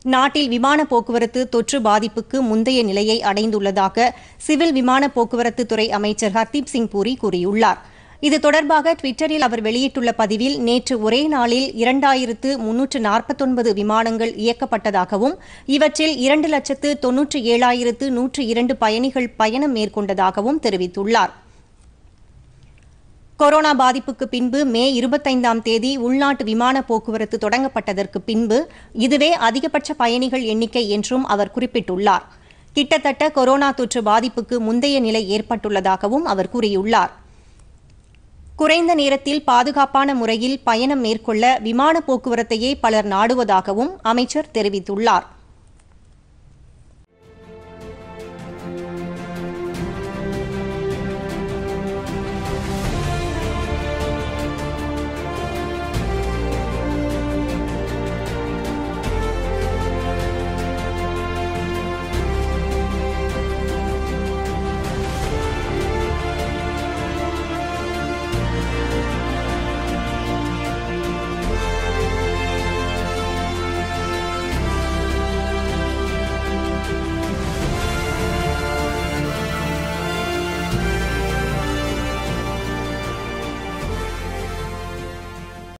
நாட்டில் விமான போக்குவரத்து தொற்று பாதிப்புக்கு முந்தைய நிலையை அடைந்துள்ளதாக சிவில் விமான போக்குவரத்து துறை அமைச்சர் ஹர்தீப் சிங் பூரி கூறியுள்ளார் இது தொடர்பாக டுவிட்டரில் அவர் வெளியிட்டுள்ள பதிவில் நேற்று ஒரே நாளில் இரண்டாயிரத்து முன்னூற்று நாற்பத்தொன்பது விமானங்கள் இயக்கப்பட்டதாகவும் இவற்றில் இரண்டு லட்சத்து தொன்னூற்று ஏழாயிரத்து நூற்று இரண்டு பயணிகள் பயணம் மேற்கொண்டதாகவும் தெரிவித்துள்ளார் கொரோனா பாதிப்புக்கு பின்பு மே இருபத்தைந்தாம் தேதி உள்நாட்டு விமான போக்குவரத்து தொடங்கப்பட்டதற்கு பின்பு இதுவே அதிகபட்ச பயணிகள் எண்ணிக்கை என்றும் அவர் குறிப்பிட்டுள்ளார் கிட்டத்தட்ட கொரோனா தொற்று பாதிப்புக்கு முந்தைய நிலை ஏற்பட்டுள்ளதாகவும் அவர் கூறியுள்ளார் குறைந்த நேரத்தில் பாதுகாப்பான முறையில் பயணம் மேற்கொள்ள விமான போக்குவரத்தையே பலர் நாடுவதாகவும் அமைச்சர் தெரிவித்துள்ளார்